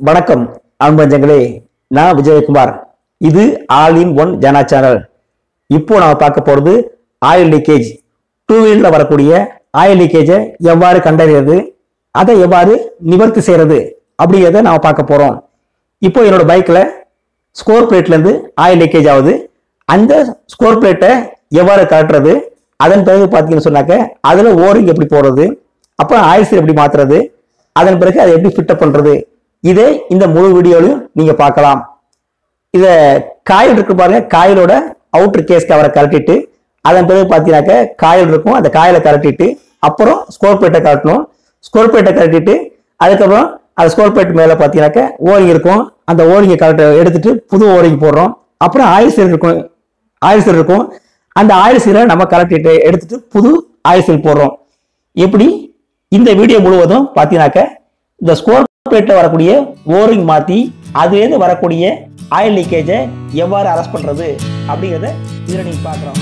வணக்கம் அன்பஞ்சங்களே நான் விஜயகுமார் இது all in one Jana channel இப்போ நாம பார்க்க போறது ஆயில் லீக்கேஜ் டூ வீலர்ல வரக்கூடிய ஆயில் லீக்கேஜை எவ்வாறு கண்டறியறது அதை எவ்வாறு நிவர்த்தி செய்யறது அப்படிங்கிறத நாம பார்க்க போறோம் இப்போ என்னோட பைக்ல ஸ்கோர் பிளேட்ல இருந்து ஆயில் லீக்கேஜ் ஆகுது அந்த ஸ்கோர் பிளேட்டை எவ்வாறு கழட்டுறது அதன் பிறகு பார்த்தீங்கன்னு சொன்னாக்க அதுல ஓரிங் எப்படி போடுறது அப்புறம் ஆயில் சீல் எப்படி மாத்துறது அதன் பிறகு அதை எப்படி ஃபிட்டப் பண்றது இதை இந்த முழு வீடியோலையும் நீங்க பார்க்கலாம் இத காயில் இருக்கு பாருங்க காயிலோட அவுட்டர் கேஸ் கவரை கழட்டிட்டு அதன் பிறகு பார்த்தீங்கன்னாக்க காயில் இருக்கும் அந்த காயில கழட்டிட்டு அப்புறம் ஸ்கோர் பிளேட்டை கழட்டணும் ஸ்கோர் பிளேட்டை கழட்டிட்டு அதுக்கப்புறம் அந்த ஸ்கோர் பிளேட் மேல பார்த்தீங்கன்னாக்க ஓரிங் இருக்கும் அந்த ஓரிங்கை கழட்ட எடுத்துட்டு புது ஓரிங் போடுறோம் அப்புறம் ஆயில் சீல் இருக்கும் ஆயில் சீல் இருக்கும் அந்த ஆயில் சீலை நம்ம கலட்டிட்டு எடுத்துட்டு புது ஆயில் சீல் போடுறோம் எப்படி இந்த வீடியோ முழுவதும் பார்த்தீங்கன்னாக்க இந்த ஸ்கோர் பிளேட்டில் வரக்கூடிய ஓரிங் மாற்றி அதுலேருந்து வரக்கூடிய ஆயில் லீக்கேஜை எவ்வாறு அரெஸ்ட் பண்ணுறது அப்படிங்கிறத இதில் நீங்கள் பார்க்குறோம்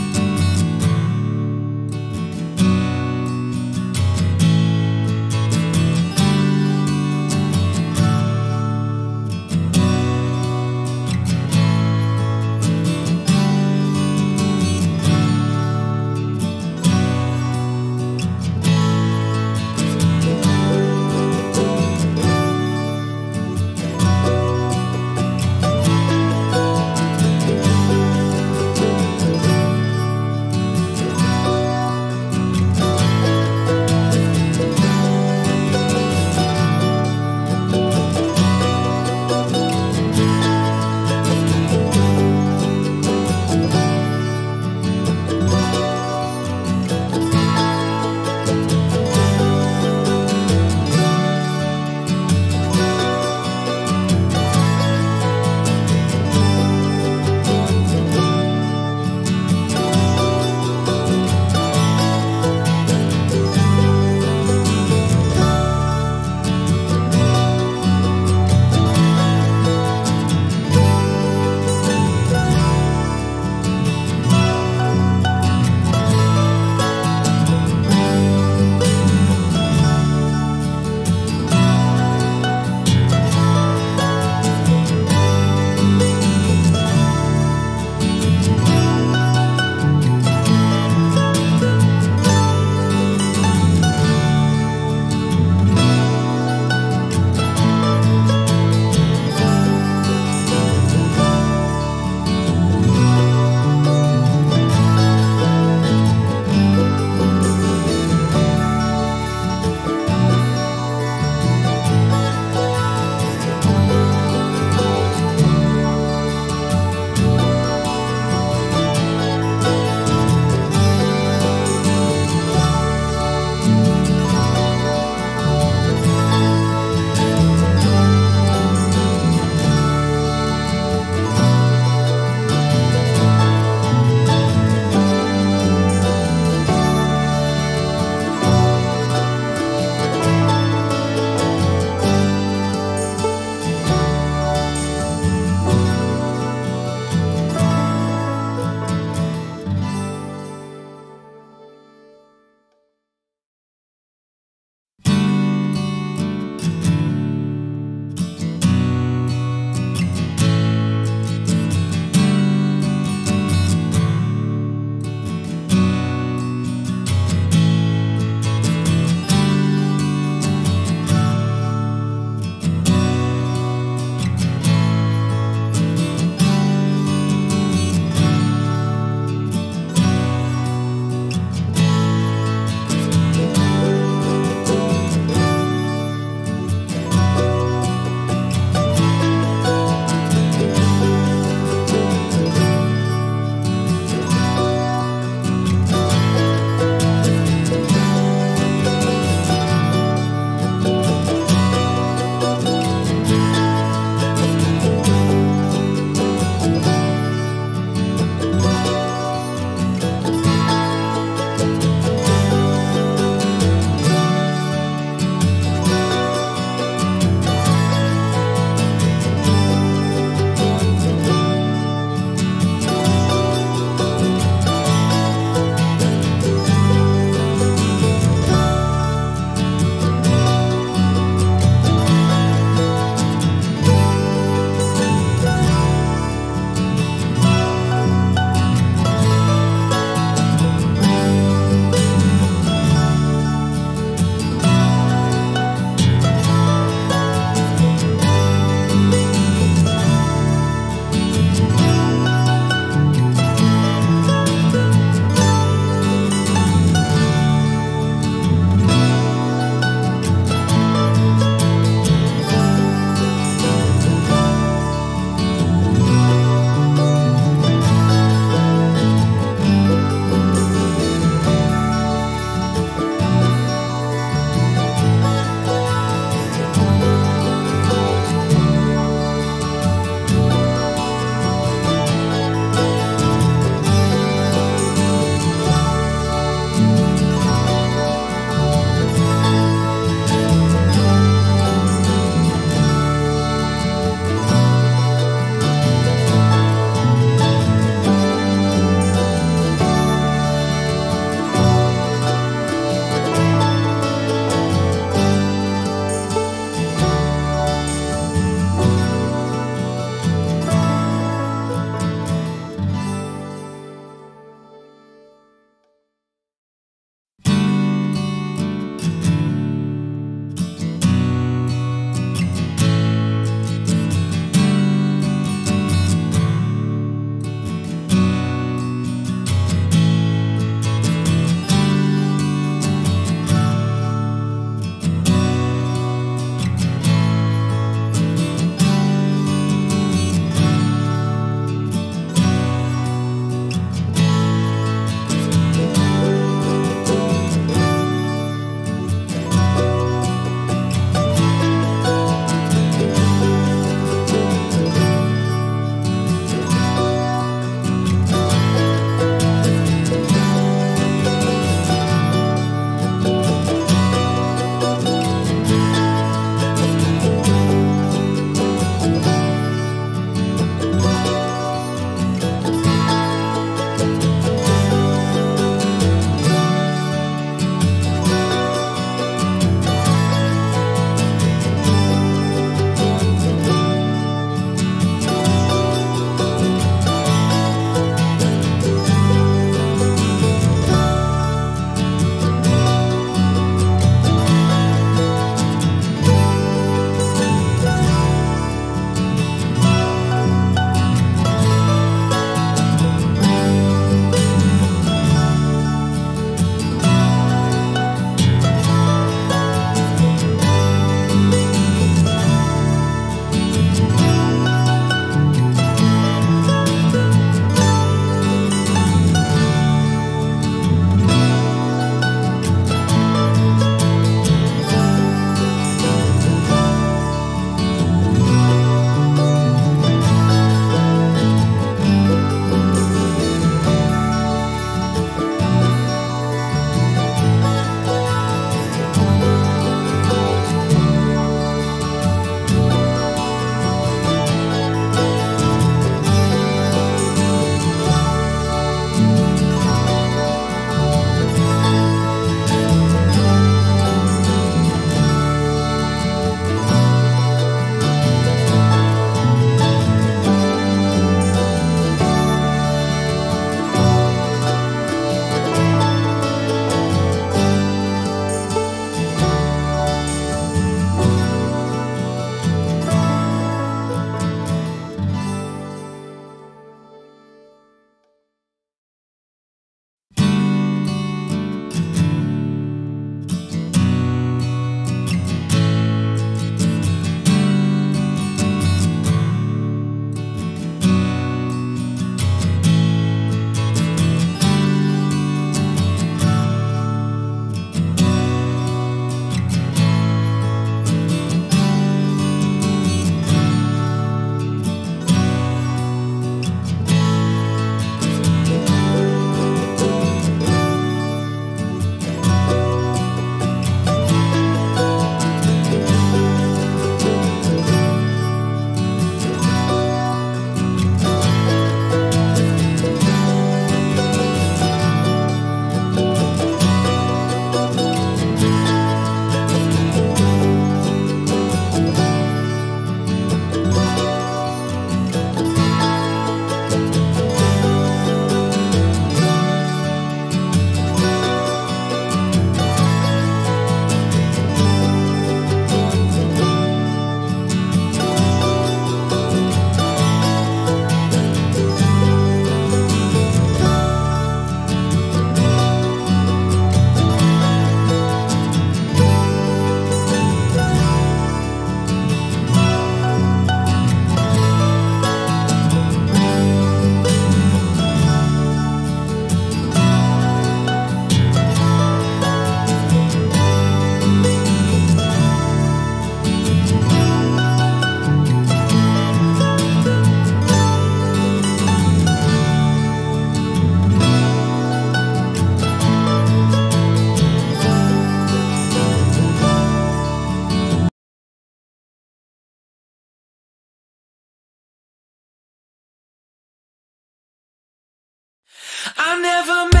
I never met